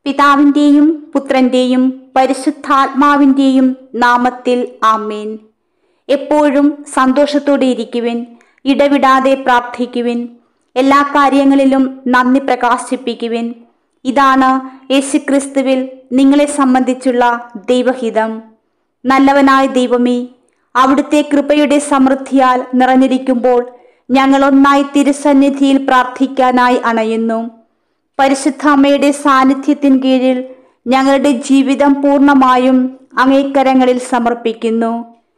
പിതാവിൻ്റെയും പുത്രൻ്റെയും പരിശുദ്ധാത്മാവിൻ്റെയും നാമത്തിൽ ആമേൻ എപ്പോഴും സന്തോഷത്തോടെ ഇരിക്കുവിൻ ഇടവിടാതെ പ്രാർത്ഥിക്കുവിൻ എല്ലാ കാര്യങ്ങളിലും നന്ദി പ്രകാശിപ്പിക്കുവിൻ ഇതാണ് യേശുക്രിസ്തുവിൽ നിങ്ങളെ സംബന്ധിച്ചുള്ള ദൈവഹിതം നല്ലവനായ ദൈവമേ അവിടുത്തെ കൃപയുടെ സമൃദ്ധിയാൽ നിറഞ്ഞിരിക്കുമ്പോൾ ഞങ്ങൾ ഒന്നായി തിരുസന്നിധിയിൽ പ്രാർത്ഥിക്കാനായി അണയുന്നു പരിശുദ്ധ അമ്മയുടെ സാന്നിധ്യത്തിൻ കീഴിൽ ഞങ്ങളുടെ ജീവിതം പൂർണ്ണമായും അങ്ങേക്കരങ്ങളിൽ സമർപ്പിക്കുന്നു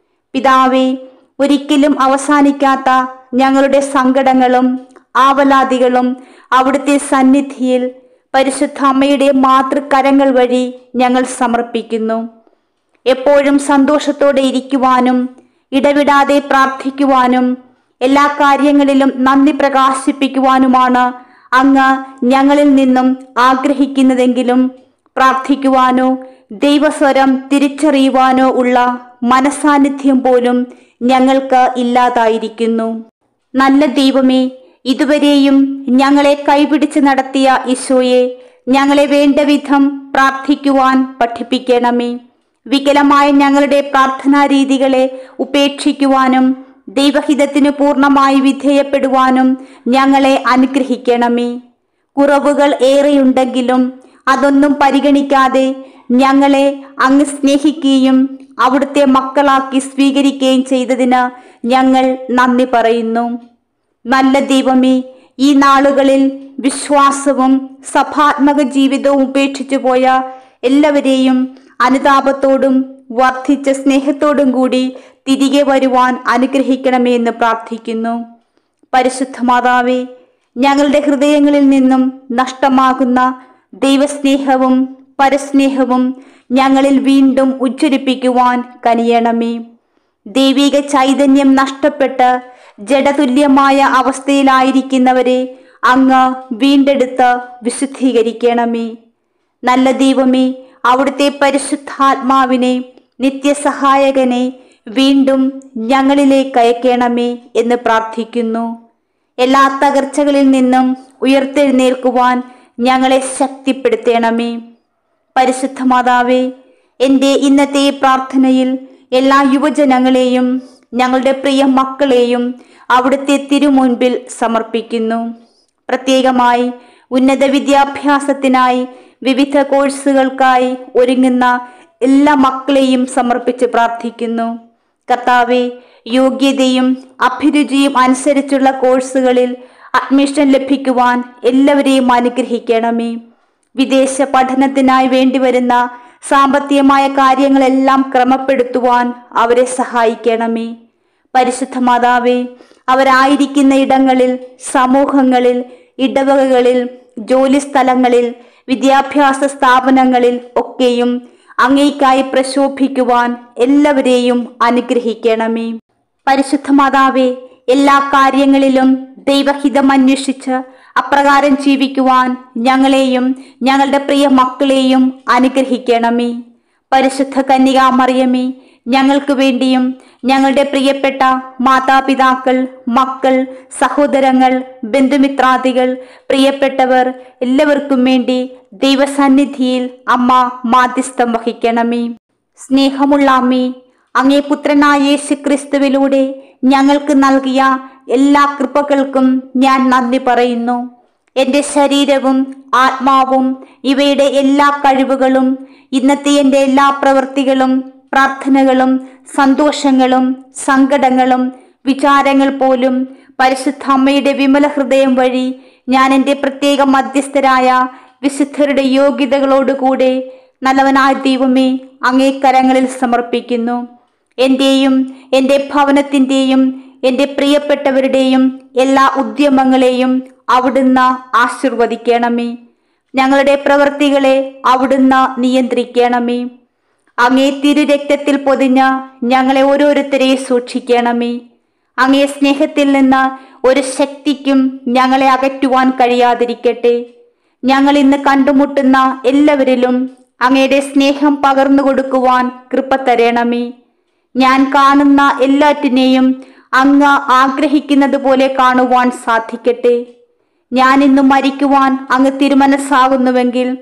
പിതാവേ ഒരിക്കലും അവസാനിക്കാത്ത ഞങ്ങളുടെ സങ്കടങ്ങളും ആവലാതികളും അവിടുത്തെ സന്നിധിയിൽ പരിശുദ്ധ അമ്മയുടെ മാതൃകരങ്ങൾ വഴി ഞങ്ങൾ സമർപ്പിക്കുന്നു എപ്പോഴും സന്തോഷത്തോടെ ഇരിക്കുവാനും ഇടവിടാതെ പ്രാർത്ഥിക്കുവാനും എല്ലാ കാര്യങ്ങളിലും നന്ദി പ്രകാശിപ്പിക്കുവാനുമാണ് അങ്ങ് ഞങ്ങളിൽ നിന്നും ആഗ്രഹിക്കുന്നതെങ്കിലും പ്രാർത്ഥിക്കുവാനോ ദൈവസ്വരം തിരിച്ചറിയുവാനോ ഉള്ള മനസാന്നിധ്യം പോലും ഞങ്ങൾക്ക് ഇല്ലാതായിരിക്കുന്നു നല്ല ദൈവമേ ഇതുവരെയും ഞങ്ങളെ കൈപിടിച്ച് നടത്തിയ ഈശോയെ ഞങ്ങളെ വേണ്ട വിധം പ്രാർത്ഥിക്കുവാൻ പഠിപ്പിക്കണമേ വികലമായ ഞങ്ങളുടെ പ്രാർത്ഥനാ രീതികളെ ഉപേക്ഷിക്കുവാനും ദൈവഹിതത്തിന് പൂർണ്ണമായി വിധേയപ്പെടുവാനും ഞങ്ങളെ അനുഗ്രഹിക്കണമേ കുറവുകൾ ഏറെയുണ്ടെങ്കിലും അതൊന്നും പരിഗണിക്കാതെ ഞങ്ങളെ അങ്ങ് സ്നേഹിക്കുകയും അവിടുത്തെ മക്കളാക്കി സ്വീകരിക്കുകയും ചെയ്തതിന് ഞങ്ങൾ നന്ദി പറയുന്നു നല്ല ദൈവമേ ഈ നാളുകളിൽ വിശ്വാസവും സഭാത്മക ജീവിതവും ഉപേക്ഷിച്ചു പോയ എല്ലാവരെയും അനുതാപത്തോടും വർദ്ധിച്ച സ്നേഹത്തോടും കൂടി തിരികെ വരുവാൻ അനുഗ്രഹിക്കണമേ എന്ന് പ്രാർത്ഥിക്കുന്നു പരിശുദ്ധ മാതാവേ ഞങ്ങളുടെ ഹൃദയങ്ങളിൽ നിന്നും നഷ്ടമാകുന്ന ദൈവസ്നേഹവും പരസ്നേഹവും ഞങ്ങളിൽ വീണ്ടും ഉജ്ജ്വലിപ്പിക്കുവാൻ കനിയണമേ ദൈവിക ചൈതന്യം നഷ്ടപ്പെട്ട് ജഡതുല്യമായ അവസ്ഥയിലായിരിക്കുന്നവരെ അങ്ങ് വീണ്ടെടുത്ത് വിശുദ്ധീകരിക്കണമേ നല്ല ദൈവമേ അവിടുത്തെ പരിശുദ്ധാത്മാവിനെ നിത്യസഹായകനെ വീണ്ടും ഞങ്ങളിലേക്ക് അയക്കണമേ എന്ന് പ്രാർത്ഥിക്കുന്നു എല്ലാ തകർച്ചകളിൽ നിന്നും ഉയർത്തെഴുന്നേൽക്കുവാൻ ഞങ്ങളെ ശക്തിപ്പെടുത്തണമേ പരിശുദ്ധ മാതാവേ എൻ്റെ ഇന്നത്തെ ഈ പ്രാർത്ഥനയിൽ എല്ലാ യുവജനങ്ങളെയും ഞങ്ങളുടെ പ്രിയ മക്കളെയും അവിടുത്തെ തിരുമുൻപിൽ സമർപ്പിക്കുന്നു പ്രത്യേകമായി ഉന്നത വിദ്യാഭ്യാസത്തിനായി വിവിധ കോഴ്സുകൾക്കായി ഒരുങ്ങുന്ന എല്ലാ മക്കളെയും സമർപ്പിച്ച് പ്രാർത്ഥിക്കുന്നു കർത്താവെ യോഗ്യതയും അഭിരുചിയും അനുസരിച്ചുള്ള കോഴ്സുകളിൽ അഡ്മിഷൻ ലഭിക്കുവാൻ എല്ലാവരെയും അനുഗ്രഹിക്കണമേ വിദേശ പഠനത്തിനായി വേണ്ടിവരുന്ന സാമ്പത്തികമായ കാര്യങ്ങളെല്ലാം ക്രമപ്പെടുത്തുവാൻ അവരെ സഹായിക്കണമേ പരിശുദ്ധ മാതാവേ അവരായിരിക്കുന്ന ഇടങ്ങളിൽ സമൂഹങ്ങളിൽ ഇടവകകളിൽ ജോലി സ്ഥലങ്ങളിൽ വിദ്യാഭ്യാസ സ്ഥാപനങ്ങളിൽ ഒക്കെയും അങ്ങേക്കായി പ്രശോഭിക്കുവാൻ എല്ലാവരെയും അനുഗ്രഹിക്കണമേ പരിശുദ്ധ മാതാവേ എല്ലാ കാര്യങ്ങളിലും ദൈവഹിതം അന്വേഷിച്ച് അപ്രകാരം ജീവിക്കുവാൻ ഞങ്ങളെയും ഞങ്ങളുടെ പ്രിയ മക്കളെയും അനുഗ്രഹിക്കണമേ പരിശുദ്ധ കന്യകാമറിയമേ ഞങ്ങൾക്ക് വേണ്ടിയും ഞങ്ങളുടെ പ്രിയപ്പെട്ട മാതാപിതാക്കൾ മക്കൾ സഹോദരങ്ങൾ ബന്ധുമിത്രാദികൾ പ്രിയപ്പെട്ടവർ എല്ലാവർക്കും വേണ്ടി ദൈവസന്നിധിയിൽ അമ്മ മാധ്യസ്ഥം വഹിക്കണമേ സ്നേഹമുള്ള അമ്മേ അങ്ങേ പുത്രനായ യേശു ക്രിസ്തുവിലൂടെ ഞങ്ങൾക്ക് നൽകിയ എല്ലാ കൃപകൾക്കും ഞാൻ നന്ദി പറയുന്നു എൻ്റെ ശരീരവും ആത്മാവും ഇവയുടെ എല്ലാ കഴിവുകളും ഇന്നത്തെ എൻ്റെ എല്ലാ പ്രവൃത്തികളും പ്രാർത്ഥനകളും സന്തോഷങ്ങളും സങ്കടങ്ങളും വിചാരങ്ങൾ പോലും പരിശുദ്ധ അമ്മയുടെ വിമല ഹൃദയം വഴി ഞാൻ എൻ്റെ പ്രത്യേക മധ്യസ്ഥരായ വിശുദ്ധരുടെ യോഗ്യതകളോടുകൂടെ നല്ലവനായ ദൈവമേ അങ്ങേ കരങ്ങളിൽ സമർപ്പിക്കുന്നു എൻ്റെയും എൻ്റെ ഭവനത്തിൻ്റെയും എൻ്റെ പ്രിയപ്പെട്ടവരുടെയും എല്ലാ ഉദ്യമങ്ങളെയും അവിടുന്ന് ആശീർവദിക്കണമേ ഞങ്ങളുടെ പ്രവൃത്തികളെ അവിടുന്ന് നിയന്ത്രിക്കണമേ അങ്ങേ തിരുരക്തത്തിൽ പൊതിഞ്ഞ് ഞങ്ങളെ ഓരോരുത്തരെ സൂക്ഷിക്കണമേ അങ്ങേ സ്നേഹത്തിൽ നിന്ന് ഒരു ശക്തിക്കും ഞങ്ങളെ അകറ്റുവാൻ കഴിയാതിരിക്കട്ടെ ഞങ്ങൾ ഇന്ന് കണ്ടുമുട്ടുന്ന എല്ലാവരിലും അങ്ങയുടെ സ്നേഹം പകർന്നു കൊടുക്കുവാൻ കൃപ തരണമേ ഞാൻ കാണുന്ന എല്ലാറ്റിനെയും അങ്ങ് ആഗ്രഹിക്കുന്നത് പോലെ കാണുവാൻ സാധിക്കട്ടെ ഞാൻ ഇന്ന് മരിക്കുവാൻ അങ്ങ് തിരുമനസ്സാകുന്നുവെങ്കിൽ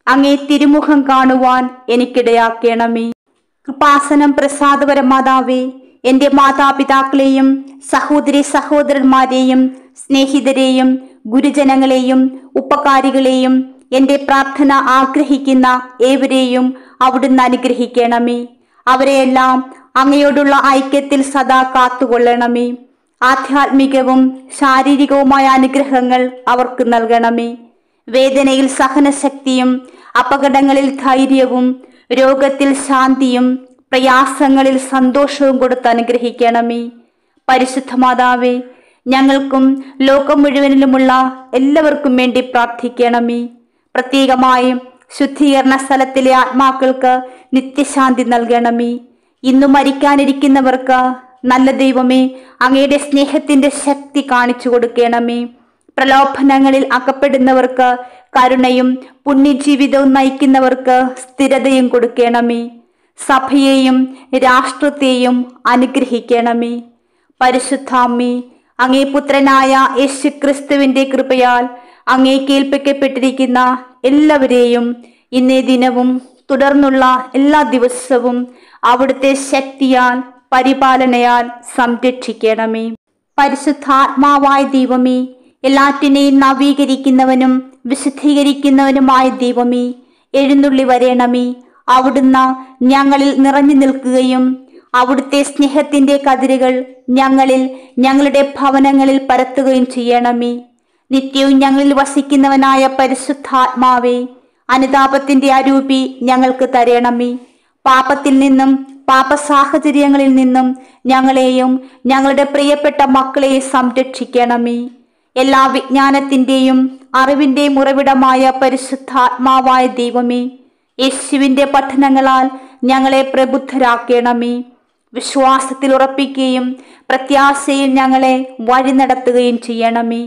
അങ്ങേ തിരുമുഖം കാണുവാൻ എനിക്കിടയാക്കണമേ കൃപാസനം പ്രസാദപരമാതാവേ എൻ്റെ മാതാപിതാക്കളെയും സഹോദരി സഹോദരന്മാരെയും സ്നേഹിതരെയും ഗുരുജനങ്ങളെയും ഉപകാരികളെയും എൻ്റെ പ്രാർത്ഥന ആഗ്രഹിക്കുന്ന ഏവരെയും അവിടുന്ന് അനുഗ്രഹിക്കണമേ അവരെയെല്ലാം അങ്ങയോടുള്ള ഐക്യത്തിൽ സദാ കാത്തുകൊള്ളണമേ ആധ്യാത്മികവും ശാരീരികവുമായ അനുഗ്രഹങ്ങൾ അവർക്ക് നൽകണമേ വേദനയിൽ സഹനശക്തിയും അപകടങ്ങളിൽ ധൈര്യവും രോഗത്തിൽ ശാന്തിയും പ്രയാസങ്ങളിൽ സന്തോഷവും കൊടുത്ത് അനുഗ്രഹിക്കണമേ പരിശുദ്ധ മാതാവേ ഞങ്ങൾക്കും ലോകം മുഴുവനിലുമുള്ള എല്ലാവർക്കും വേണ്ടി പ്രാർത്ഥിക്കണമേ പ്രത്യേകമായും ശുദ്ധീകരണ സ്ഥലത്തിലെ ആത്മാക്കൾക്ക് നിത്യശാന്തി നൽകണമേ ഇന്നു മരിക്കാനിരിക്കുന്നവർക്ക് നല്ല ദൈവമേ അങ്ങയുടെ സ്നേഹത്തിന്റെ ശക്തി കാണിച്ചു കൊടുക്കണമേ പ്രലോഭനങ്ങളിൽ അകപ്പെടുന്നവർക്ക് കരുണയും പുണ്യജീവിതവും നയിക്കുന്നവർക്ക് സ്ഥിരതയും കൊടുക്കണമേ സഭയെയും രാഷ്ട്രത്തെയും അനുഗ്രഹിക്കണമേ പരിശുദ്ധാമ്മേ അങ്ങേ പുത്രനായ യേശു ക്രിസ്തുവിന്റെ കൃപയാൽ അങ്ങേ കേൾപ്പിക്കപ്പെട്ടിരിക്കുന്ന എല്ലാവരെയും ഇന്നേ ദിനവും തുടർന്നുള്ള എല്ലാ ദിവസവും അവിടുത്തെ ശക്തിയാൽ പരിപാലനയാൽ സംരക്ഷിക്കണമേ പരിശുദ്ധാത്മാവായ ദൈവമേ എല്ലാറ്റിനെയും നവീകരിക്കുന്നവനും വിശുദ്ധീകരിക്കുന്നവനുമായ ദൈവമേ എഴുന്നള്ളി വരേണമേ അവിടുന്ന് ഞങ്ങളിൽ നിറഞ്ഞു നിൽക്കുകയും അവിടുത്തെ സ്നേഹത്തിന്റെ കതിരുകൾ ഞങ്ങളിൽ ഞങ്ങളുടെ ഭവനങ്ങളിൽ പരത്തുകയും ചെയ്യണമേ നിത്യവും ഞങ്ങളിൽ വസിക്കുന്നവനായ പരിശുദ്ധാത്മാവേ അനുതാപത്തിന്റെ അരൂപി ഞങ്ങൾക്ക് തരണമേ പാപത്തിൽ നിന്നും പാപ സാഹചര്യങ്ങളിൽ നിന്നും ഞങ്ങളെയും ഞങ്ങളുടെ പ്രിയപ്പെട്ട മക്കളെയും സംരക്ഷിക്കണമേ എല്ലാ വിജ്ഞാനത്തിന്റെയും അറിവിന്റെയും ഉറവിടമായ പരിശുദ്ധാത്മാവായ ദൈവമേ യേശുവിന്റെ പഠനങ്ങളാൽ ഞങ്ങളെ പ്രബുദ്ധരാക്കണമേ വിശ്വാസത്തിൽ ഉറപ്പിക്കുകയും പ്രത്യാശയിൽ ഞങ്ങളെ വഴി നടത്തുകയും ചെയ്യണമേ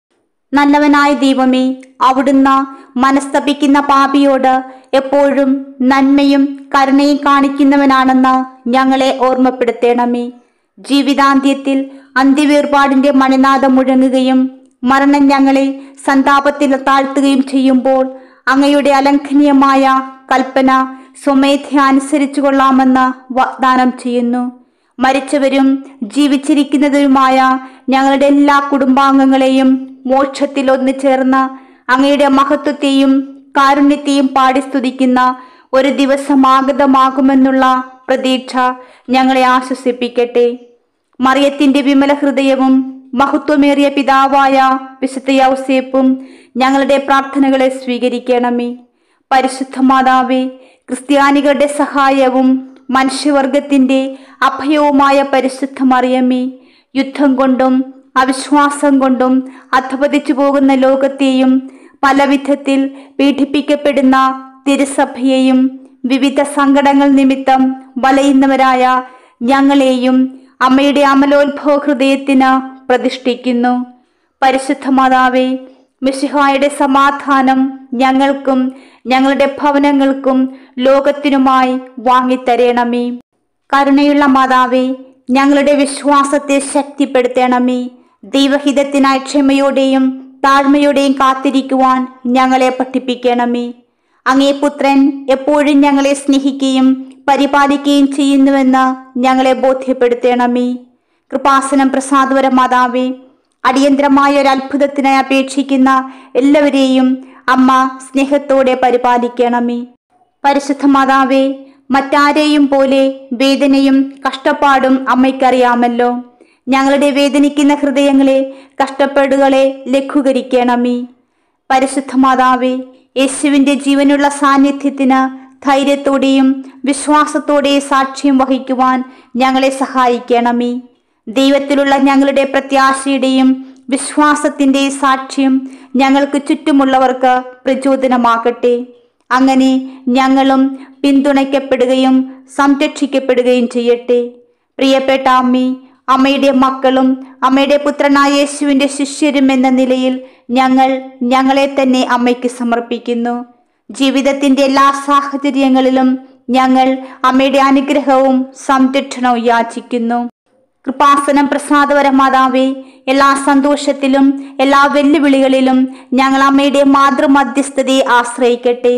നല്ലവനായ ദൈവമേ അവിടുന്ന് മനസ്തപിക്കുന്ന പാപിയോട് എപ്പോഴും നന്മയും കരുണയും കാണിക്കുന്നവനാണെന്ന് ഞങ്ങളെ ഓർമ്മപ്പെടുത്തണമേ ജീവിതാന്ത്യത്തിൽ അന്ത്യവേർപാടിന്റെ മണിനാദം മുഴങ്ങുകയും മരണം ഞങ്ങളെ സന്താപത്തിൽ താഴ്ത്തുകയും ചെയ്യുമ്പോൾ അങ്ങയുടെ അലംഘനീയമായ കൽപ്പന സ്വമേധ അനുസരിച്ചു കൊള്ളാമെന്ന് വാഗ്ദാനം ചെയ്യുന്നു മരിച്ചവരും ജീവിച്ചിരിക്കുന്നവരുമായ ഞങ്ങളുടെ എല്ലാ കുടുംബാംഗങ്ങളെയും മോക്ഷത്തിൽ ഒന്നു ചേർന്ന് അങ്ങയുടെ മഹത്വത്തെയും കാരുണ്യത്തെയും പാടി സ്തുതിക്കുന്ന ഒരു ദിവസം ആഗതമാകുമെന്നുള്ള പ്രതീക്ഷ ഞങ്ങളെ ആശ്വസിപ്പിക്കട്ടെ മറിയത്തിന്റെ വിമല ഹൃദയവും മഹത്വമേറിയ പിതാവായ വിശുദ്ധ യൗസേപ്പും ഞങ്ങളുടെ പ്രാർത്ഥനകളെ സ്വീകരിക്കണമേ പരിശുദ്ധ മാതാവേ ക്രിസ്ത്യാനികളുടെ സഹായവും മനുഷ്യവർഗത്തിന്റെ അഭയവുമായ പരിശുദ്ധ മറിയമ്മേ യുദ്ധം കൊണ്ടും അവിശ്വാസം കൊണ്ടും അധപതിച്ചു പോകുന്ന ലോകത്തെയും പല വിധത്തിൽ പീഡിപ്പിക്കപ്പെടുന്ന തിരുസഭയെയും വിവിധ സങ്കടങ്ങൾ നിമിത്തം വലയുന്നവരായ ഞങ്ങളെയും അമ്മയുടെ അമലോത്ഭവ ഹൃദയത്തിന് പ്രതിഷ്ഠിക്കുന്നു പരിശുദ്ധ മാതാവേ മിശിഹായുടെ സമാധാനം ഞങ്ങൾക്കും ഞങ്ങളുടെ ഭവനങ്ങൾക്കും ലോകത്തിനുമായി വാങ്ങിത്തരേണമേ കരുണയുള്ള മാതാവേ ഞങ്ങളുടെ വിശ്വാസത്തെ ശക്തിപ്പെടുത്തണമേ ദൈവഹിതത്തിനായി ക്ഷമയോടെയും താഴ്മയോടെയും കാത്തിരിക്കുവാൻ ഞങ്ങളെ പഠിപ്പിക്കണമേ അങ്ങേ പുത്രൻ എപ്പോഴും ഞങ്ങളെ സ്നേഹിക്കുകയും പരിപാലിക്കുകയും ചെയ്യുന്നുവെന്ന് ഞങ്ങളെ ബോധ്യപ്പെടുത്തണമേ കൃപാസനം പ്രസാദവര മാതാവേ അടിയന്തരമായ ഒരു അത്ഭുതത്തിനായി അപേക്ഷിക്കുന്ന എല്ലാവരെയും അമ്മ സ്നേഹത്തോടെ പരിപാലിക്കണമേ പരിശുദ്ധ മാതാവേ മറ്റാരെയും പോലെ വേദനയും കഷ്ടപ്പാടും അമ്മയ്ക്കറിയാമല്ലോ ഞങ്ങളുടെ വേദനിക്കുന്ന ഹൃദയങ്ങളെ കഷ്ടപ്പെടുകളെ ലഘൂകരിക്കണമേ പരിശുദ്ധ മാതാവേ യേശുവിന്റെ ജീവനുള്ള സാന്നിധ്യത്തിന് ധൈര്യത്തോടെയും വിശ്വാസത്തോടെയും സാക്ഷ്യം വഹിക്കുവാൻ ഞങ്ങളെ സഹായിക്കണമേ ദൈവത്തിലുള്ള ഞങ്ങളുടെ പ്രത്യാശയുടെയും വിശ്വാസത്തിന്റെയും സാക്ഷ്യം ഞങ്ങൾക്ക് ചുറ്റുമുള്ളവർക്ക് പ്രചോദനമാകട്ടെ അങ്ങനെ ഞങ്ങളും പിന്തുണയ്ക്കപ്പെടുകയും സംരക്ഷിക്കപ്പെടുകയും ചെയ്യട്ടെ പ്രിയപ്പെട്ട അമ്മി അമ്മയുടെ മക്കളും അമ്മയുടെ പുത്രനായ യേശുവിന്റെ ശിഷ്യരും എന്ന നിലയിൽ ഞങ്ങൾ ഞങ്ങളെ തന്നെ അമ്മയ്ക്ക് സമർപ്പിക്കുന്നു ജീവിതത്തിന്റെ എല്ലാ സാഹചര്യങ്ങളിലും ഞങ്ങൾ അമ്മയുടെ അനുഗ്രഹവും സംരക്ഷണവും യാചിക്കുന്നു കൃപാസനം പ്രസാദവര മാതാവേ എല്ലാ സന്തോഷത്തിലും എല്ലാ വെല്ലുവിളികളിലും ഞങ്ങൾ അമ്മയുടെ മാതൃമധ്യസ്ഥതയെ ആശ്രയിക്കട്ടെ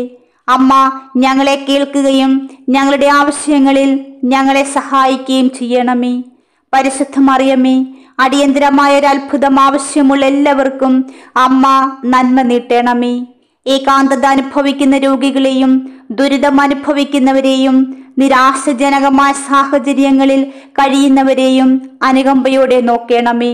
അമ്മ ഞങ്ങളെ കേൾക്കുകയും ഞങ്ങളുടെ ആവശ്യങ്ങളിൽ ഞങ്ങളെ സഹായിക്കുകയും ചെയ്യണമേ പരിശുദ്ധ മറിയമേ അടിയന്തരമായ ഒരു അത്ഭുതം ആവശ്യമുള്ള എല്ലാവർക്കും അമ്മ നന്മ നീട്ടണമേ ഏകാന്തത അനുഭവിക്കുന്ന രോഗികളെയും ദുരിതം അനുഭവിക്കുന്നവരെയും നിരാശജനകമായ സാഹചര്യങ്ങളിൽ കഴിയുന്നവരെയും അനുകമ്പയോടെ നോക്കണമേ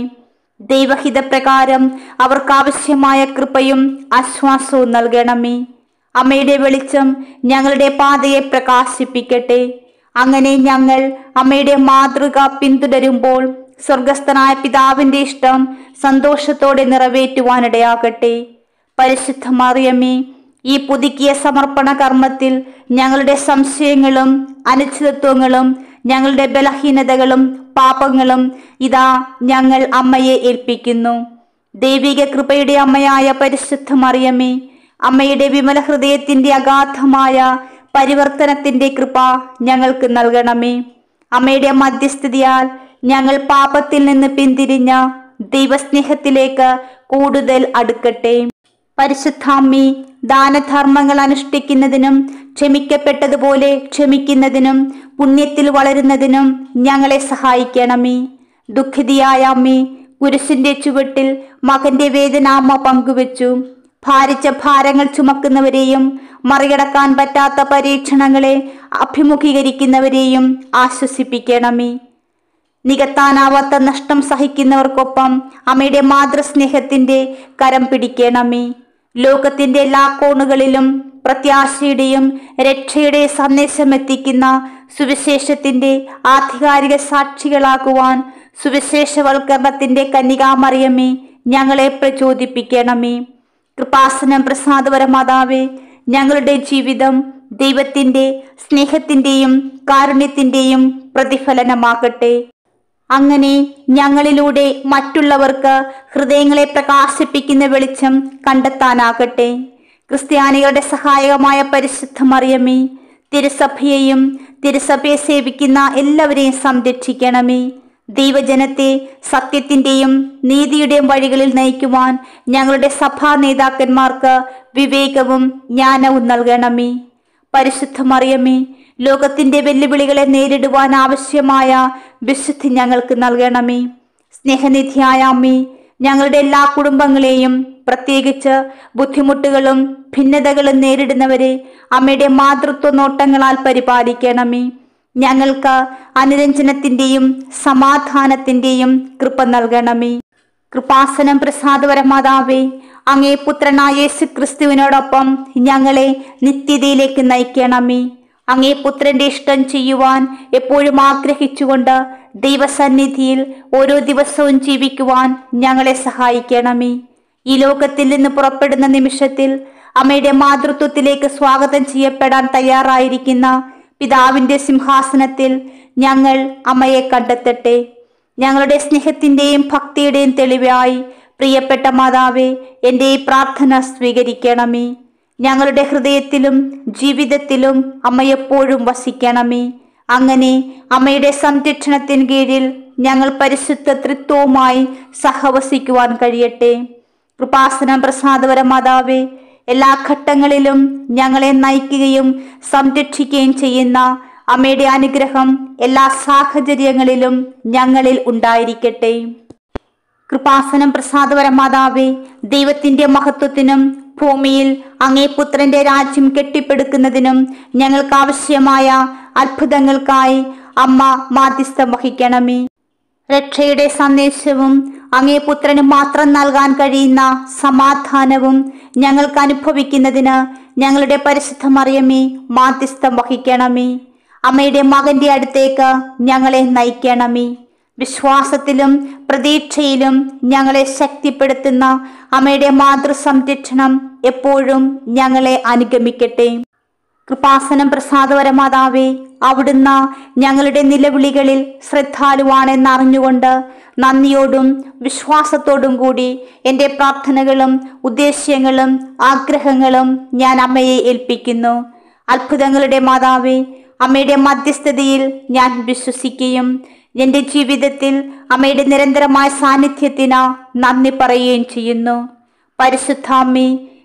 ദൈവഹിതപ്രകാരം അവർക്കാവശ്യമായ കൃപയും ആശ്വാസവും നൽകണമേ അമ്മയുടെ വെളിച്ചം ഞങ്ങളുടെ പാതയെ പ്രകാശിപ്പിക്കട്ടെ അങ്ങനെ ഞങ്ങൾ അമ്മയുടെ മാതൃക പിന്തുടരുമ്പോൾ സ്വർഗസ്ഥനായ പിതാവിന്റെ ഇഷ്ടം സന്തോഷത്തോടെ നിറവേറ്റുവാനിടയാകട്ടെ പരിശുദ്ധ മറിയമ്മേ ഈ പുതുക്കിയ സമർപ്പണ കർമ്മത്തിൽ ഞങ്ങളുടെ സംശയങ്ങളും അനിശ്ചിതത്വങ്ങളും ഞങ്ങളുടെ ബലഹീനതകളും പാപങ്ങളും ഇതാ ഞങ്ങൾ അമ്മയെ ഏൽപ്പിക്കുന്നു ദൈവിക കൃപയുടെ അമ്മയായ പരിശുദ്ധ മറിയമ്മേ അമ്മയുടെ വിമല ഹൃദയത്തിന്റെ അഗാധമായ പരിവർത്തനത്തിന്റെ കൃപ ഞങ്ങൾക്ക് നൽകണമേ അമ്മയുടെ മധ്യസ്ഥതയാൽ ഞങ്ങൾ പാപത്തിൽ നിന്ന് പിന്തിരിഞ്ഞ ദൈവസ്നേഹത്തിലേക്ക് കൂടുതൽ അടുക്കട്ടെ പരിശുദ്ധാമ്മി ദാനധർമ്മങ്ങൾ അനുഷ്ഠിക്കുന്നതിനും ക്ഷമിക്കപ്പെട്ടതുപോലെ ക്ഷമിക്കുന്നതിനും പുണ്യത്തിൽ വളരുന്നതിനും ഞങ്ങളെ സഹായിക്കണമേ ദുഃഖിതിയായ അമ്മേ കുരിശിന്റെ ചുവട്ടിൽ മകന്റെ വേദനാമ്മ പങ്കുവച്ചു ഭാരിച്ച ഭാരങ്ങൾ ചുമക്കുന്നവരെയും മറികടക്കാൻ പറ്റാത്ത പരീക്ഷണങ്ങളെ അഭിമുഖീകരിക്കുന്നവരെയും ആശ്വസിപ്പിക്കണമേ നികത്താനാവാത്ത നഷ്ടം സഹിക്കുന്നവർക്കൊപ്പം അമ്മയുടെ മാതൃസ്നേഹത്തിന്റെ കരം പിടിക്കണമേ ലോകത്തിന്റെ എല്ലാ കോണുകളിലും പ്രത്യാശയുടെയും രക്ഷയുടെ സന്ദേശം എത്തിക്കുന്ന സുവിശേഷത്തിന്റെ ആധികാരിക സാക്ഷികളാകുവാൻ സുവിശേഷവൽക്കരണത്തിന്റെ കന്യകാമറിയമേ ഞങ്ങളെ പ്രചോദിപ്പിക്കണമേ കൃപാസനം പ്രസാദപരമാതാവേ ഞങ്ങളുടെ ജീവിതം ദൈവത്തിന്റെ സ്നേഹത്തിന്റെയും കാരുണ്യത്തിന്റെയും പ്രതിഫലനമാകട്ടെ അങ്ങനെ ഞങ്ങളിലൂടെ മറ്റുള്ളവർക്ക് ഹൃദയങ്ങളെ പ്രകാശിപ്പിക്കുന്ന വെളിച്ചം കണ്ടെത്താനാകട്ടെ ക്രിസ്ത്യാനികളുടെ സഹായകമായ പരിശുദ്ധ മറിയമേ തിരുസഭയെയും തിരുസഭയെ സേവിക്കുന്ന എല്ലാവരെയും സംരക്ഷിക്കണമേ ദൈവജനത്തെ സത്യത്തിന്റെയും നീതിയുടെയും വഴികളിൽ നയിക്കുവാൻ ഞങ്ങളുടെ സഭാ നേതാക്കന്മാർക്ക് വിവേകവും ജ്ഞാനവും നൽകണമേ പരിശുദ്ധ മറിയമേ ലോകത്തിന്റെ വെല്ലുവിളികളെ നേരിടുവാൻ ആവശ്യമായ വിശുദ്ധി ഞങ്ങൾക്ക് നൽകണമേ സ്നേഹനിധിയായ അമ്മേ ഞങ്ങളുടെ എല്ലാ കുടുംബങ്ങളെയും പ്രത്യേകിച്ച് ബുദ്ധിമുട്ടുകളും ഭിന്നതകളും നേരിടുന്നവരെ അമ്മയുടെ മാതൃത്വ നോട്ടങ്ങളാൽ പരിപാലിക്കണമേ ഞങ്ങൾക്ക് അനുരഞ്ജനത്തിന്റെയും സമാധാനത്തിന്റെയും കൃപ നൽകണമേ കൃപാസനം പ്രസാദപരമാതാവേ അങ്ങേ പുത്രനായ യേശു ക്രിസ്തുവിനോടൊപ്പം ഞങ്ങളെ നിത്യതയിലേക്ക് നയിക്കണമേ അങ്ങേ പുത്രന്റെ ഇഷ്ടം ചെയ്യുവാൻ എപ്പോഴും ആഗ്രഹിച്ചുകൊണ്ട് ദൈവസന്നിധിയിൽ ഓരോ ദിവസവും ജീവിക്കുവാൻ ഞങ്ങളെ സഹായിക്കണമേ ഈ ലോകത്തിൽ നിന്ന് പുറപ്പെടുന്ന നിമിഷത്തിൽ അമ്മയുടെ മാതൃത്വത്തിലേക്ക് സ്വാഗതം ചെയ്യപ്പെടാൻ തയ്യാറായിരിക്കുന്ന പിതാവിന്റെ സിംഹാസനത്തിൽ ഞങ്ങൾ അമ്മയെ കണ്ടെത്തട്ടെ ഞങ്ങളുടെ സ്നേഹത്തിന്റെയും ഭക്തിയുടെയും തെളിവായി പ്രിയപ്പെട്ട മാതാവേ എൻ്റെ ഈ പ്രാർത്ഥന സ്വീകരിക്കണമേ ഞങ്ങളുടെ ഹൃദയത്തിലും ജീവിതത്തിലും അമ്മ എപ്പോഴും വസിക്കണമേ അങ്ങനെ അമ്മയുടെ സംരക്ഷണത്തിന് കീഴിൽ ഞങ്ങൾ പരിശുദ്ധ തൃത്വവുമായി സഹവസിക്കുവാൻ കഴിയട്ടെ കൃപാസനം പ്രസാദപര മാതാവേ എല്ലാ ഘട്ടങ്ങളിലും ഞങ്ങളെ നയിക്കുകയും സംരക്ഷിക്കുകയും ചെയ്യുന്ന അമ്മയുടെ അനുഗ്രഹം എല്ലാ സാഹചര്യങ്ങളിലും ഞങ്ങളിൽ ഉണ്ടായിരിക്കട്ടെ കൃപാസനം പ്രസാദപര മാതാവേ ദൈവത്തിന്റെ മഹത്വത്തിനും ഭൂമിയിൽ അങ്ങേ പുത്രന്റെ രാജ്യം കെട്ടിപ്പടുക്കുന്നതിനും ഞങ്ങൾക്ക് ആവശ്യമായ അത്ഭുതങ്ങൾക്കായി അമ്മ മാധ്യസ്ഥം വഹിക്കണമേ രക്ഷയുടെ സന്ദേശവും അങ്ങേ പുത്രന് മാത്രം നൽകാൻ കഴിയുന്ന സമാധാനവും ഞങ്ങൾക്ക് അനുഭവിക്കുന്നതിന് ഞങ്ങളുടെ പരിശുദ്ധ മറിയമേ മാധ്യസ്ഥം വഹിക്കണമേ അമ്മയുടെ മകന്റെ അടുത്തേക്ക് ഞങ്ങളെ നയിക്കണമേ വിശ്വാസത്തിലും പ്രതീക്ഷയിലും ഞങ്ങളെ ശക്തിപ്പെടുത്തുന്ന അമ്മയുടെ മാതൃസംരക്ഷണം എപ്പോഴും ഞങ്ങളെ അനുഗമിക്കട്ടെ കൃപാസനം പ്രസാദപരമാതാവേ അവിടുന്ന് ഞങ്ങളുടെ നിലവിളികളിൽ ശ്രദ്ധാലുവാണെന്ന് അറിഞ്ഞുകൊണ്ട് നന്ദിയോടും വിശ്വാസത്തോടും കൂടി എൻ്റെ പ്രാർത്ഥനകളും ഉദ്ദേശ്യങ്ങളും ആഗ്രഹങ്ങളും ഞാൻ അമ്മയെ ഏൽപ്പിക്കുന്നു അത്ഭുതങ്ങളുടെ മാതാവേ അമ്മയുടെ മധ്യസ്ഥതയിൽ ഞാൻ വിശ്വസിക്കുകയും എൻ്റെ ജീവിതത്തിൽ അമ്മയുടെ നിരന്തരമായ സാന്നിധ്യത്തിന് നന്ദി പറയുകയും ചെയ്യുന്നു പരിശുദ്ധാമ്മേ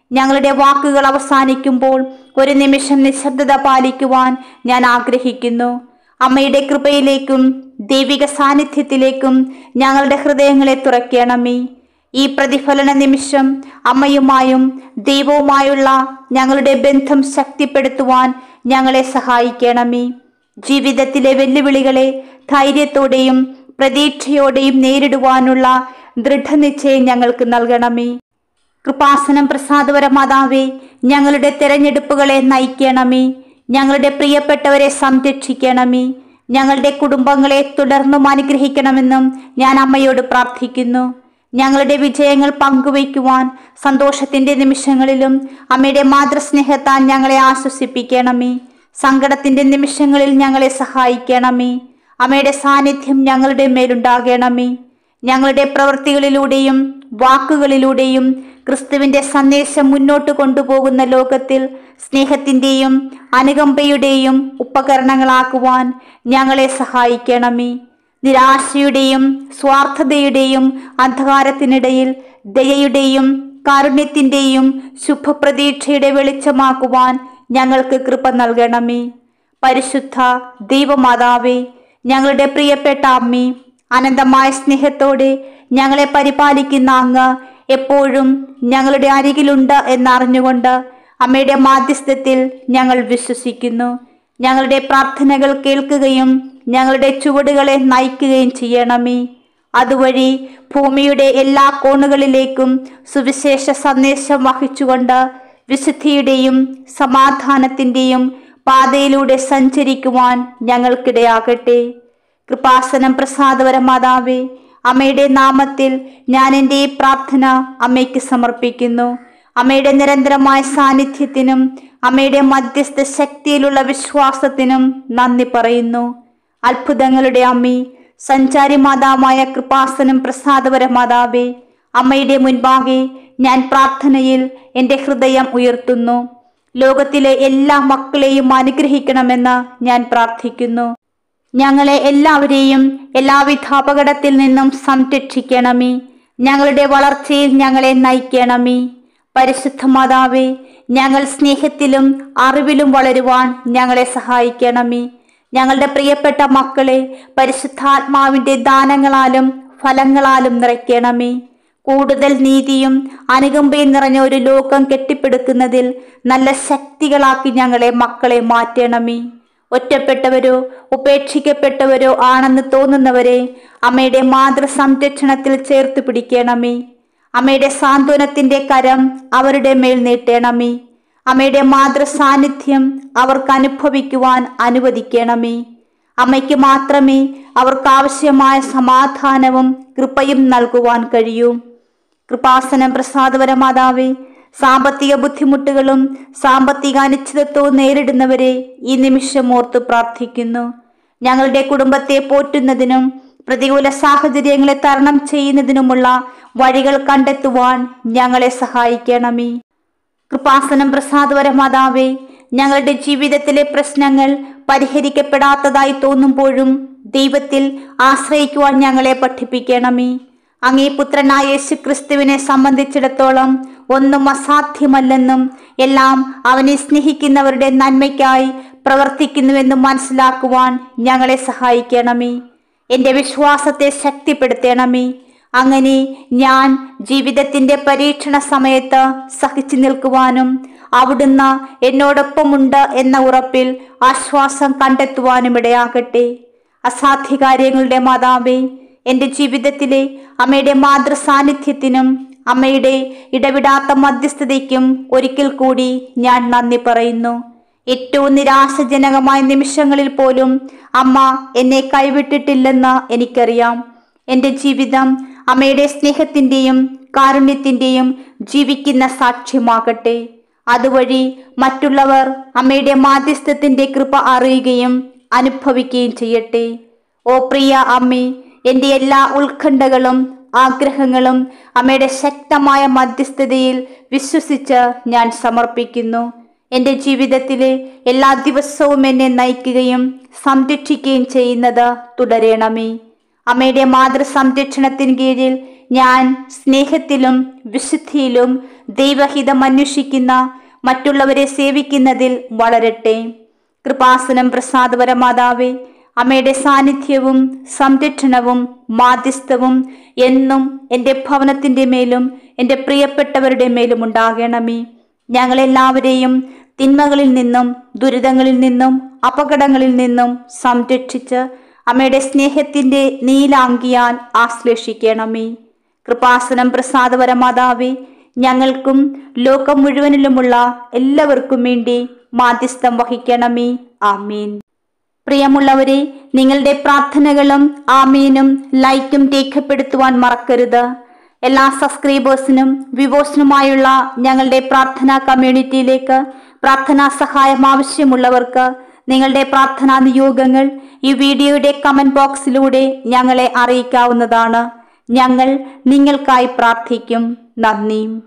ഞങ്ങളുടെ വാക്കുകൾ അവസാനിക്കുമ്പോൾ ഒരു നിമിഷം നിശബ്ദത പാലിക്കുവാൻ ഞാൻ ആഗ്രഹിക്കുന്നു അമ്മയുടെ കൃപയിലേക്കും ദൈവിക സാന്നിധ്യത്തിലേക്കും ഞങ്ങളുടെ ഹൃദയങ്ങളെ തുറക്കണമേ ഈ പ്രതിഫലന നിമിഷം അമ്മയുമായും ദൈവവുമായുള്ള ഞങ്ങളുടെ ബന്ധം ശക്തിപ്പെടുത്തുവാൻ ഞങ്ങളെ സഹായിക്കണമേ ജീവിതത്തിലെ വെല്ലുവിളികളെ ധൈര്യത്തോടെയും പ്രതീക്ഷയോടെയും നേരിടുവാനുള്ള ദൃഢനിശ്ചയം ഞങ്ങൾക്ക് നൽകണമേ കൃപാസനം പ്രസാദപര മാതാവേ ഞങ്ങളുടെ തെരഞ്ഞെടുപ്പുകളെ നയിക്കണമേ ഞങ്ങളുടെ പ്രിയപ്പെട്ടവരെ സംരക്ഷിക്കണമേ ഞങ്ങളുടെ കുടുംബങ്ങളെ തുടർന്നും അനുഗ്രഹിക്കണമെന്നും ഞാൻ അമ്മയോട് പ്രാർത്ഥിക്കുന്നു ഞങ്ങളുടെ വിജയങ്ങൾ പങ്കുവയ്ക്കുവാൻ സന്തോഷത്തിന്റെ നിമിഷങ്ങളിലും അമ്മയുടെ മാതൃസ്നേഹത്താൽ ഞങ്ങളെ ആശ്വസിപ്പിക്കണമേ സങ്കടത്തിന്റെ നിമിഷങ്ങളിൽ ഞങ്ങളെ സഹായിക്കണമേ അമ്മയുടെ സാന്നിധ്യം ഞങ്ങളുടെ മേലുണ്ടാകണമേ ഞങ്ങളുടെ പ്രവൃത്തികളിലൂടെയും വാക്കുകളിലൂടെയും ക്രിസ്തുവിന്റെ സന്ദേശം മുന്നോട്ട് കൊണ്ടുപോകുന്ന ലോകത്തിൽ സ്നേഹത്തിന്റെയും അനുകമ്പയുടെയും ഉപകരണങ്ങളാക്കുവാൻ ഞങ്ങളെ സഹായിക്കണമേ നിരാശയുടെയും സ്വാർത്ഥതയുടെയും അന്ധകാരത്തിനിടയിൽ ദയയുടെയും കാരുണ്യത്തിന്റെയും ശുഭപ്രതീക്ഷയുടെ വെളിച്ചമാക്കുവാൻ ഞങ്ങൾക്ക് കൃപ നൽകണമേ പരിശുദ്ധ ദൈവമാതാവേ ഞങ്ങളുടെ പ്രിയപ്പെട്ട അമ്മി അനന്തമായ സ്നേഹത്തോടെ ഞങ്ങളെ പരിപാലിക്കുന്ന അങ്ങ് എപ്പോഴും ഞങ്ങളുടെ അരികിലുണ്ട് എന്നറിഞ്ഞുകൊണ്ട് അമ്മയുടെ മാധ്യസ്ഥത്തിൽ ഞങ്ങൾ വിശ്വസിക്കുന്നു ഞങ്ങളുടെ പ്രാർത്ഥനകൾ കേൾക്കുകയും ഞങ്ങളുടെ ചുവടുകളെ നയിക്കുകയും ചെയ്യണമേ അതുവഴി ഭൂമിയുടെ എല്ലാ കോണുകളിലേക്കും സുവിശേഷ സന്ദേശം വഹിച്ചുകൊണ്ട് വിശുദ്ധിയുടെയും സമാധാനത്തിന്റെയും പാതയിലൂടെ സഞ്ചരിക്കുവാൻ ഞങ്ങൾക്കിടയാകട്ടെ കൃപാസനം പ്രസാദവര മാതാവേ അമ്മയുടെ നാമത്തിൽ ഞാൻ എൻ്റെ ഈ പ്രാർത്ഥന അമ്മയ്ക്ക് സമർപ്പിക്കുന്നു അമ്മയുടെ നിരന്തരമായ സാന്നിധ്യത്തിനും അമ്മയുടെ മധ്യസ്ഥ ശക്തിയിലുള്ള വിശ്വാസത്തിനും നന്ദി പറയുന്നു അത്ഭുതങ്ങളുടെ അമ്മി സഞ്ചാരി മാതാവായ കൃപാസനം പ്രസാദവര മാതാവേ അമ്മയുടെ മുൻപാകെ ഞാൻ പ്രാർത്ഥനയിൽ എൻ്റെ ഹൃദയം ഉയർത്തുന്നു ലോകത്തിലെ എല്ലാ മക്കളെയും അനുഗ്രഹിക്കണമെന്ന് ഞാൻ പ്രാർത്ഥിക്കുന്നു ഞങ്ങളെ എല്ലാവരെയും എല്ലാവിധ അപകടത്തിൽ നിന്നും സംരക്ഷിക്കണമേ ഞങ്ങളുടെ വളർച്ചയിൽ ഞങ്ങളെ നയിക്കണമേ പരിശുദ്ധ മാതാവേ ഞങ്ങൾ സ്നേഹത്തിലും അറിവിലും വളരുവാൻ ഞങ്ങളെ സഹായിക്കണമേ ഞങ്ങളുടെ പ്രിയപ്പെട്ട മക്കളെ പരിശുദ്ധാത്മാവിന്റെ ദാനങ്ങളാലും ഫലങ്ങളാലും നിറയ്ക്കണമേ കൂടുതൽ നീതിയും അനുകമ്പയും നിറഞ്ഞ ഒരു ലോകം കെട്ടിപ്പടുക്കുന്നതിൽ നല്ല ശക്തികളാക്കി ഞങ്ങളെ മക്കളെ മാറ്റണമേ ഒറ്റപ്പെട്ടവരോ ഉപേക്ഷിക്കപ്പെട്ടവരോ ആണെന്ന് തോന്നുന്നവരെ അമ്മയുടെ മാതൃ സംരക്ഷണത്തിൽ ചേർത്ത് പിടിക്കണമേ അമ്മയുടെ സാന്ത്വനത്തിന്റെ കരം അവരുടെ മേൽ നീട്ടണമേ അമ്മയുടെ മാതൃ സാന്നിധ്യം അവർക്ക് അനുഭവിക്കുവാൻ അനുവദിക്കണമേ അമ്മയ്ക്ക് മാത്രമേ അവർക്ക് ആവശ്യമായ സമാധാനവും കൃപയും നൽകുവാൻ കഴിയൂ കൃപാസനം പ്രസാദപര മാതാവേ സാമ്പത്തിക ബുദ്ധിമുട്ടുകളും സാമ്പത്തിക അനിശ്ചിതത്വവും നേരിടുന്നവരെ ഈ നിമിഷം ഓർത്ത് പ്രാർത്ഥിക്കുന്നു ഞങ്ങളുടെ കുടുംബത്തെ പോറ്റുന്നതിനും പ്രതികൂല സാഹചര്യങ്ങളെ തരണം ചെയ്യുന്നതിനുമുള്ള വഴികൾ കണ്ടെത്തുവാൻ ഞങ്ങളെ സഹായിക്കണമേ കൃപാസനം പ്രസാദപര മാതാവേ ഞങ്ങളുടെ ജീവിതത്തിലെ പ്രശ്നങ്ങൾ പരിഹരിക്കപ്പെടാത്തതായി തോന്നുമ്പോഴും ദൈവത്തിൽ ആശ്രയിക്കുവാൻ ഞങ്ങളെ പഠിപ്പിക്കണമേ അങ്ങേ പുത്രനായ യേശു ക്രിസ്തുവിനെ സംബന്ധിച്ചിടത്തോളം ഒന്നും അസാധ്യമല്ലെന്നും എല്ലാം അവനെ സ്നേഹിക്കുന്നവരുടെ നന്മയ്ക്കായി പ്രവർത്തിക്കുന്നുവെന്നും മനസ്സിലാക്കുവാൻ ഞങ്ങളെ സഹായിക്കണമേ എൻ്റെ വിശ്വാസത്തെ ശക്തിപ്പെടുത്തണമേ അങ്ങനെ ഞാൻ ജീവിതത്തിന്റെ പരീക്ഷണ സമയത്ത് സഹിച്ചു നിൽക്കുവാനും അവിടുന്ന് എന്നോടൊപ്പമുണ്ട് എന്ന ഉറപ്പിൽ ആശ്വാസം കണ്ടെത്തുവാനും ഇടയാകട്ടെ അസാധ്യ കാര്യങ്ങളുടെ മാതാവേ എൻ്റെ ജീവിതത്തിലെ അമ്മയുടെ മാതൃ സാന്നിധ്യത്തിനും അമ്മയുടെ ഇടവിടാത്ത മധ്യസ്ഥതയ്ക്കും ഒരിക്കൽ കൂടി ഞാൻ നന്ദി പറയുന്നു ഏറ്റവും നിരാശജനകമായ നിമിഷങ്ങളിൽ പോലും അമ്മ എന്നെ കൈവിട്ടിട്ടില്ലെന്ന് എനിക്കറിയാം എൻ്റെ ജീവിതം അമ്മയുടെ സ്നേഹത്തിൻ്റെയും കാരുണ്യത്തിൻ്റെയും ജീവിക്കുന്ന സാക്ഷ്യമാകട്ടെ അതുവഴി മറ്റുള്ളവർ അമ്മയുടെ മാധ്യസ്ഥത്തിൻ്റെ കൃപ അറിയുകയും അനുഭവിക്കുകയും ചെയ്യട്ടെ ഓ പ്രിയ അമ്മേ എൻ്റെ എല്ലാ ഉത്കണ്ഠകളും ആഗ്രഹങ്ങളും അമ്മയുടെ ശക്തമായ മധ്യസ്ഥതയിൽ വിശ്വസിച്ച് ഞാൻ സമർപ്പിക്കുന്നു എൻ്റെ ജീവിതത്തിലെ എല്ലാ ദിവസവും എന്നെ നയിക്കുകയും സംരക്ഷിക്കുകയും ചെയ്യുന്നത് തുടരണമേ അമ്മയുടെ മാതൃ സംരക്ഷണത്തിന് കീഴിൽ ഞാൻ സ്നേഹത്തിലും വിശുദ്ധിയിലും ദൈവഹിതം അന്വേഷിക്കുന്ന മറ്റുള്ളവരെ സേവിക്കുന്നതിൽ വളരട്ടെ കൃപാസനം പ്രസാദപരമാതാവേ അമ്മയുടെ സാന്നിധ്യവും സംരക്ഷണവും മാധ്യസ്ഥവും എന്നും എൻ്റെ ഭവനത്തിൻ്റെ മേലും എൻ്റെ പ്രിയപ്പെട്ടവരുടെ മേലും ഉണ്ടാകണമേ ഞങ്ങളെല്ലാവരെയും തിന്മകളിൽ നിന്നും ദുരിതങ്ങളിൽ നിന്നും അപകടങ്ങളിൽ നിന്നും സംരക്ഷിച്ച് അമ്മയുടെ സ്നേഹത്തിൻ്റെ നീലാങ്കിയാൽ ആശ്ലേഷിക്കണമേ കൃപാസനം പ്രസാദപരമാതാവേ ഞങ്ങൾക്കും ലോകം മുഴുവനിലുമുള്ള എല്ലാവർക്കും വേണ്ടി മാധ്യസ്ഥം വഹിക്കണമേ ആമീൻ പ്രിയമുള്ളവരെ നിങ്ങളുടെ പ്രാർത്ഥനകളും ആമീനും ലൈക്കും രേഖപ്പെടുത്തുവാൻ മറക്കരുത് എല്ലാ സബ്സ്ക്രൈബേഴ്സിനും വിവോസിനുമായുള്ള ഞങ്ങളുടെ പ്രാർത്ഥനാ കമ്മ്യൂണിറ്റിയിലേക്ക് പ്രാർത്ഥനാ സഹായം ആവശ്യമുള്ളവർക്ക് നിങ്ങളുടെ പ്രാർത്ഥനാ നിയോഗങ്ങൾ ഈ വീഡിയോയുടെ കമന്റ് ബോക്സിലൂടെ ഞങ്ങളെ അറിയിക്കാവുന്നതാണ് ഞങ്ങൾ നിങ്ങൾക്കായി പ്രാർത്ഥിക്കും നന്ദി